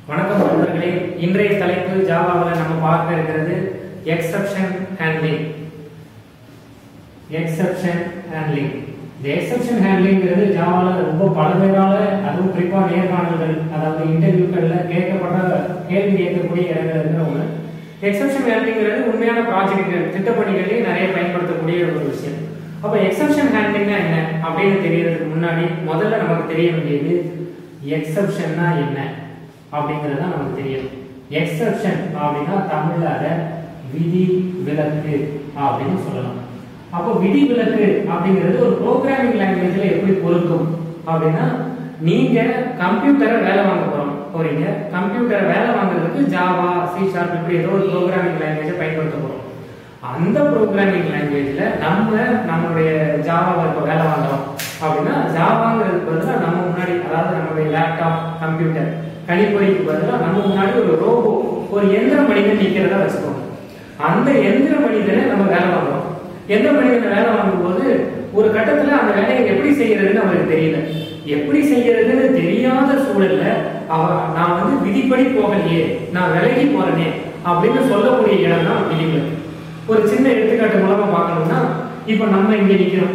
வணக்கம் நண்பர்களே இன்றைய தலைப்பு ஜாவாவில் நம்ம பார்க்க இருக்கிறது எக்ஸெப்ஷன் ஹேண்ட்லிங் எக்ஸெப்ஷன் ஹேண்ட்லிங் இந்த எக்ஸெப்ஷன் ஹேண்ட்லிங்கிறது ஜாவாவில் ரொம்ப பழமையான அதுவும் குறிப்பாக நேர்காணல்கள் அதாவது இன்டர்வியூக்களில் கேட்கப்பட்ட கேள்வி கேட்கக்கூடிய இடங்கள் இருக்கிற ஒன்று எக்ஸெப்ஷன் ஹேண்ட்லிங்கிறது உண்மையான ப்ராஜெக்ட்கள் திட்டப்பணிகளே நிறைய பயன்படுத்தக்கூடிய ஒரு விஷயம் அப்போ எக்ஸெப்ஷன் ஹேண்ட்லிங்னா என்ன அப்படின்னு தெரியறதுக்கு முன்னாடி முதல்ல நமக்கு தெரிய வேண்டியது எக்ஸெப்ஷன்னா என்ன அப்படிங்கிறது தான் நமக்கு தெரியும் எக்ஸெப்ஷன் அப்படின்னா தமிழ்ல அதை விதி விலக்கு அப்படின்னு சொல்லலாம் அப்போ விதி விலக்கு அப்படிங்கிறது ஒரு ப்ரோக்ராமிங் லாங்குவேஜ்ல எப்படி பொருந்தும் அப்படின்னா நீங்க கம்ப்யூட்டரை வேலை வாங்க போறோம் போறீங்க கம்ப்யூட்டரை வேலை வாங்குறதுக்கு ஜாவா சி ஷார்ப் இப்படி ஏதோ ஒரு ப்ரோக்ராமிங் லாங்குவேஜை பயன்படுத்த போறோம் அந்த ப்ரோக்ராமிங் லாங்குவேஜ்ல நம்ம நம்மளுடைய ஜாவாவை இப்போ வேலை வாங்குறோம் அப்படின்னா ஜாவாங்கிறதுக்கு பதிலாக நம்ம முன்னாடி அதாவது நம்மளுடைய லேப்டாப் கம்ப்யூட்டர் கணிப்பொறிக்கு பதிலாக நம்ம முன்னாடி ஒரு ரோபோ ஒரு எந்திர மனிதன் நிற்கிறதா வச்சுக்கோங்க அந்த எந்திர மனிதனை நம்ம வேலை வாங்குறோம் எந்திர மனிதனை வேலை வாங்கும்போது ஒரு கட்டத்துல அந்த வேலையை எப்படி செய்யறதுன்னு அவருக்கு தெரியல எப்படி செய்யறதுன்னு தெரியாத சூழல்ல அவ நான் வந்து விதிப்படி போகலையே நான் விலகி போறேனே அப்படின்னு சொல்லக்கூடிய இடம் தான் விதிவிலக்கு ஒரு சின்ன எடுத்துக்காட்டு மூலமா பார்க்கணும்னா இப்ப நம்ம இங்க நிக்கிறோம்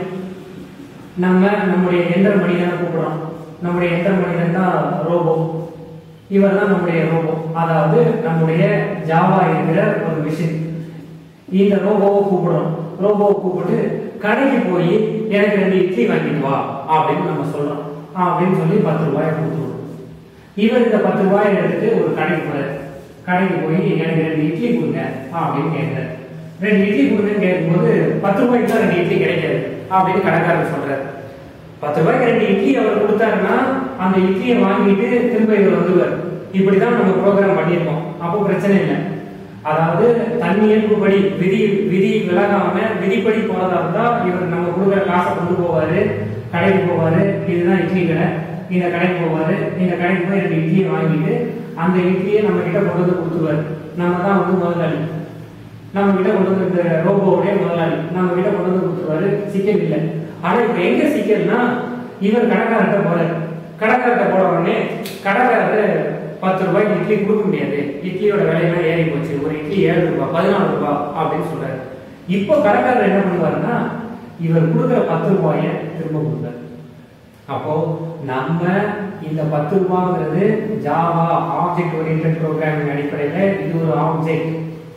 நம்ம நம்முடைய எந்திர மனிதனை கூப்பிடுறோம் நம்முடைய எந்திர மனிதன் தான் ரோபோ இவர் தான் நம்முடைய ரோபோ அதாவது நம்முடைய ஜாவா இருக்கிற ஒரு மிஷின் இந்த ரோபோவை கூப்பிடுறோம் ரோபோவை கூப்பிட்டு கடைக்கு போய் எனக்கு ரெண்டு இட்லி வாங்கிட்டு வா அப்படின்னு நம்ம சொல்றோம் அப்படின்னு சொல்லி பத்து ரூபாயை கொடுத்துருவோம் இவர் இந்த பத்து ரூபாயை எடுத்துட்டு ஒரு கடைக்கு போறாரு கடைக்கு போய் எனக்கு ரெண்டு இட்லி கொடுங்க அப்படின்னு கேட்கிறாரு ரெண்டு இட்லி கொடுங்கன்னு கேட்கும்போது பத்து ரூபாய்க்கு தான் ரெண்டு இட்லி கிடைக்காது அப்படின்னு கடைக்காரர் சொல்றாரு பத்து ரூபாய்க்கு ரெண்டு இட்லி அவர் கொடுத்தாருன்னா அந்த இட்லியை வாங்கிட்டு திரும்ப இவர் வந்துருவார் இப்படிதான் நம்ம ப்ரோக்ராம் பண்ணியிருக்கோம் அப்போ பிரச்சனை இல்லை அதாவது தன் இயல்புபடி விதி விதி விலகாம விதிப்படி போனதா இருந்தா இவர் நம்ம கொடுக்குற காசை கொண்டு போவாரு கடைக்கு போவாரு இதுதான் இட்லி கடை இந்த கடைக்கு போவாரு இந்த கடைக்கு போய் ரெண்டு இட்லியை வாங்கிட்டு அந்த இட்லியை நம்ம கிட்ட கொண்டு வந்து கொடுத்துருவாரு நம்ம தான் வந்து முதலாளி நம்ம கிட்ட கொண்டு வந்து இந்த ரோபோவுடைய முதலாளி நம்ம கிட்ட கொண்டு வந்து கொடுத்துருவாரு சிக்கல் இல்லை ஆனா இப்ப எங்க சிக்கல்னா இவர் கடைக்காரர்கிட்ட போறாரு கடைக்காரர்கிட்ட போற உடனே கடைக்காரர் பத்து ரூபாய்க்கு இட்லி கொடுக்க முடியாது இட்லியோட விலையெல்லாம் ஏறி போச்சு ஒரு இட்லி ஏழு ரூபாய் பதினாலு ரூபாய் அப்படின்னு சொல்றாரு இப்போ கடைக்காரர் என்ன பண்ணுவாருன்னா இவர் கொடுக்குற பத்து ரூபாய திரும்ப கொடுப்பாரு அப்போ நம்ம இந்த பத்து ரூபாங்கிறது ஜாவா ஆப்ஜெக்ட் ஓரியன்ட் ப்ரோக்ராமிங் அடிப்படையில இது ஒரு ஆப்ஜெக்ட்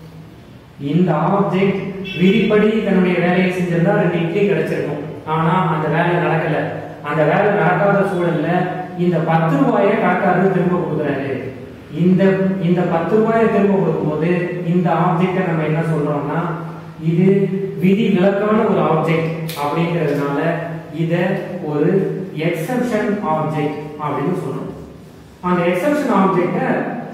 இந்த ஆப்ஜெக்ட் விதிப்படி தன்னுடைய வேலையை செஞ்சிருந்தா ரெண்டு இட்லி கிடைச்சிருக்கும் ஆனா அந்த வேலை நடக்கல அந்த வேலை நடக்காத சூழல்ல இந்த பத்து ரூபாயை கணக்காரர் திரும்ப கொடுக்குறாரு இந்த இந்த பத்து ரூபாயை திரும்ப கொடுக்கும்போது இந்த ஆப்ஜெக்டை நம்ம என்ன சொல்றோம்னா இது விதி விலக்கான ஒரு ஆப்ஜெக்ட் அப்படிங்கிறதுனால இத ஒரு எக்ஸெப்ஷன் ஆப்ஜெக்ட் அப்படின்னு சொல்றோம் அந்த எக்ஸெப்ஷன் ஆப்ஜெக்டை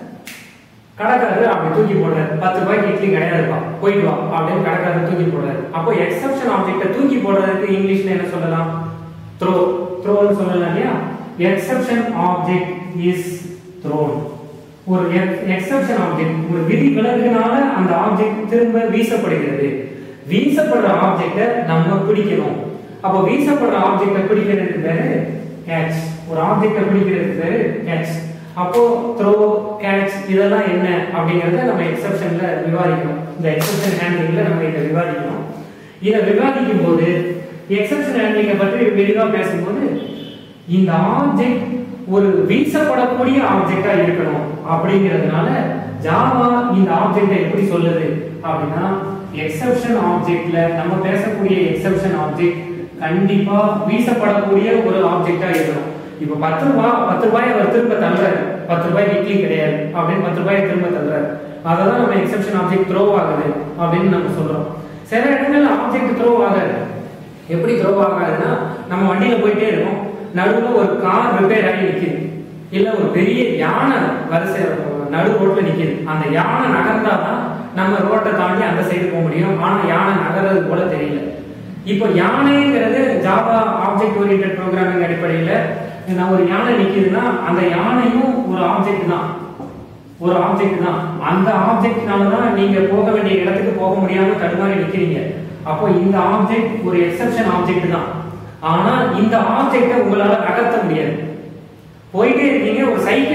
கடைக்காரர் அப்படி தூக்கி போடுறாரு பத்து ரூபாய்க்கு இட்லி கிடையாதுப்பா போயிட்டு வா அப்படின்னு கடைக்காரர் தூக்கி போடுறாரு அப்போ எக்ஸப்ஷன் ஆப்ஜெக்ட தூக்கி போடுறதுக்கு இங்கிலீஷ்ல என்ன சொல்லலாம் த்ரோ த்ரோன்னு சொல்லலாம் இல்லையா எக்ஸப்ஷன் ஆப்ஜெக்ட் இஸ் த்ரோன் ஒரு எக்ஸப்ஷன் ஆப்ஜெக்ட் ஒரு விதி விலகுனால அந்த ஆப்ஜெக்ட் திரும்ப வீசப்படுகிறது வீசப்படுற ஆப்ஜெக்ட நம்ம பிடிக்கணும் அப்போ வீசப்படுற ஆப்ஜெக்ட பிடிக்கிறதுக்கு பேரு கேட்ச் ஒரு ஆப்ஜெக்ட பிடிக்கிறதுக்கு பேரு கேட்ச் அப்போ த்ரோ கேட்ச் இதெல்லாம் என்ன அப்படிங்கறத நம்ம எக்ஸெப்ஷன்ல விவாதிக்கணும் இந்த எக்ஸெப்ஷன் ஹேண்ட்லிங்ல நம்ம இதை விவாதிக்கணும் இதை விவாதிக்கும் போது எக்ஸெப்ஷன் ஹேண்ட்லிங்கை பற்றி விரிவா பேசும்போது இந்த ஆப்ஜெக்ட் ஒரு வீசப்படக்கூடிய ஆப்ஜெக்டா இருக்கணும் அப்படிங்கிறதுனால ஜாவா இந்த ஆப்ஜெக்டை எப்படி சொல்லுது அப்படின்னா எக்ஸெப்ஷன் ஆப்ஜெக்ட்ல நம்ம பேசக்கூடிய எக்ஸெப்ஷன் ஆப்ஜெக்ட் கண்டிப்பா வீசப்படக்கூடிய ஒரு ஆப்ஜெக்டா இருக்கணும் இப்ப பத்து ரூபாய் பத்து ரூபாய் அவர் திரும்ப தள்ளுறாரு பத்து ரூபாய்க்கு இட்லி கிடையாது அப்படின்னு பத்து ரூபாய் திரும்ப தள்ளுறாரு அததான் நம்ம எக்ஸெப்ஷன் ஆப்ஜெக்ட் த்ரோ ஆகுது அப்படின்னு நம்ம சொல்றோம் சில இடங்கள்ல ஆப்ஜெக்ட் த்ரோ ஆகாது எப்படி த்ரோ ஆகாதுன்னா நம்ம வண்டியில போயிட்டே இருக்கோம் நடுவுல ஒரு கார் ரிப்பேர் ஆகி நிக்குது இல்ல ஒரு பெரிய யானை வரிசை நடு ரோட்ல நிக்குது அந்த யானை நகர்ந்தாதான் நம்ம ரோட்டை தாண்டி அந்த சைடு போக முடியும் ஆனா யானை நகர்றது போல தெரியல இப்போ யானைங்கிறது ஜாவா ஆப்ஜெக்ட் ஓரியன்ட் ப்ரோக்ராமிங் அடிப்படையில நான் ஒரு யானை நிக்குதுன்னா அந்த யானையும் ஒரு ஆப்ஜெக்ட் தான் ஒரு ஆப்ஜெக்ட் தான் அந்த ஆப்ஜெக்ட்னால தான் நீங்க போக வேண்டிய இடத்துக்கு போக முடியாம தடுமாறி நிக்கிறீங்க அப்போ இந்த ஆப்ஜெக்ட் ஒரு எக்ஸெப்ஷன் ஆப்ஜெக்ட் தான் ஆனா இந்த ஆப்ஜெக்டை உங்களால நகர்த்த முடியாது போயிட்டே இருக்கீங்க ஒரு சைக்கிள் நிக்குது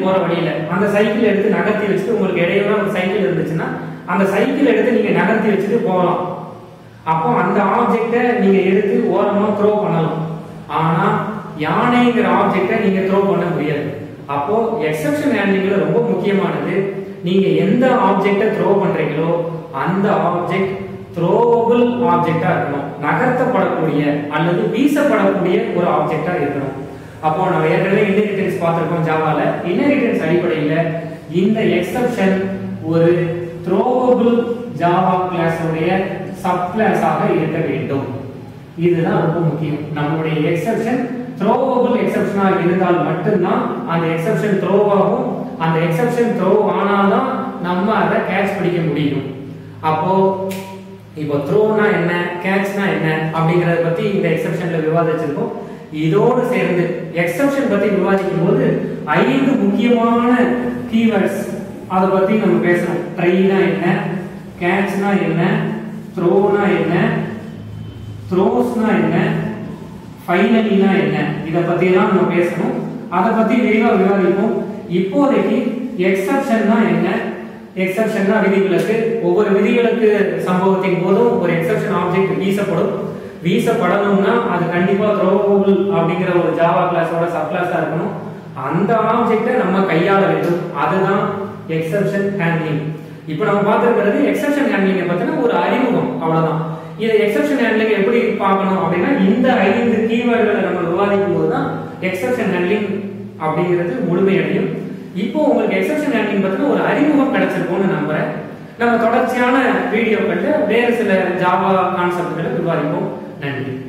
போற வழியில அந்த சைக்கிள் எடுத்து நகர்த்தி வச்சுட்டு உங்களுக்கு இடையில ஒரு சைக்கிள் இருந்துச்சுன்னா அந்த சைக்கிள் எடுத்து நீங்க நகர்த்தி வச்சுட்டு போகலாம் அப்போ அந்த ஆப்ஜெக்டை நீங்க எடுத்து ஓரமா த்ரோ பண்ணலாம் ஆனா யானைங்கிற ஆப்ஜெக்டை நீங்க த்ரோ பண்ண முடியாது அப்போ எக்ஸப்ஷன் ஹேண்ட்லிங்ல ரொம்ப முக்கியமானது நீங்க எந்த ஆப்ஜெக்டை த்ரோ பண்றீங்களோ அந்த ஆப்ஜெக்ட் த்ரோவபிள் ஆப்ஜெக்டா இருக்கணும் நகர்த்தப்படக்கூடிய அல்லது வீசப்படக்கூடிய ஒரு ஆப்ஜெக்டா இருக்கணும் அப்போ நம்ம ஏற்கனவே இன்ஹெரிட்டன்ஸ் பார்த்திருக்கோம் ஜாவால இன்ஹெரிட்டன்ஸ் அடிப்படையில இந்த எக்ஸப்ஷன் ஒரு த்ரோவபிள் ஜாவா கிளாஸ் உடைய சப் கிளாஸாக இருக்க வேண்டும் இதுதான் ரொம்ப முக்கியம் நம்மளுடைய எக்ஸப்ஷன் த்ரோவபிள் எக்ஸப்ஷனா இருந்தால் மட்டும்தான் அந்த எக்ஸப்ஷன் த்ரோவாகும் அந்த எக்ஸப்ஷன் த்ரோ ஆனாதான் நம்ம அதை கேட்ச் பிடிக்க முடியும் அப்போ இப்போ த்ரோனா என்ன கேட்ச்னா என்ன அப்படிங்கறத பத்தி இந்த எக்ஸப்ஷன்ல விவாதிச்சிருக்கோம் இதோடு சேர்ந்து எக்ஸப்ஷன் பத்தி விவாதிக்கும் போது ஐந்து முக்கியமான கீவேர்ட்ஸ் அதை பத்தி நம்ம பேசணும் ட்ரைனா என்ன கேட்ச்னா என்ன த்ரோனா என்ன த்ரோஸ்னா என்ன ஃபைனலினா என்ன இத பத்தி எல்லாம் நம்ம பேசணும் அத பத்தி விரிவா விவாதிப்போம் இப்போதைக்கு எக்ஸப்ஷன்னா என்ன எக்ஸப்ஷன்னா விதிவிலக்கு ஒவ்வொரு விதிவிலக்கு சம்பவத்தின் போதும் ஒரு எக்ஸப்ஷன் ஆப்ஜெக்ட் வீசப்படும் வீசப்படணும்னா அது கண்டிப்பா த்ரோவபிள் அப்படிங்கிற ஒரு ஜாவா கிளாஸோட சப் கிளாஸா இருக்கணும் அந்த ஆப்ஜெக்டை நம்ம கையாள வேண்டும் அதுதான் எக்ஸப்ஷன் ஹேண்ட்லிங் இப்போ நம்ம பார்த்திருக்கிறது எக்ஸப்ஷன் ஹேண்ட்லிங்கை பத்தின ஒரு அறிமுகம் அவ்வளவுதான் இதை எக்ஸப்ஷன் ஹேண்ட்லிங் எப்படி பார்க்கணும் அப்படின்னா இந்த ஐந்து கீவேர்டுகளை நம்ம விவாதிக்கும் போது தான் எக்ஸப்ஷன் ஹேண்ட்லிங் அப்படிங்கிறது முழுமையடையும் இப்போ உங்களுக்கு எக்ஸப்ஷன் ஹேண்ட்லிங் பத்தின ஒரு அறிமுகம் கிடைச்சிருக்கும்னு நம்புறேன் நம்ம தொடர்ச்சியான வீடியோக்கள்ல வேறு சில ஜாவா கான்செப்ட்களை விவாதிப்போம் நன்றி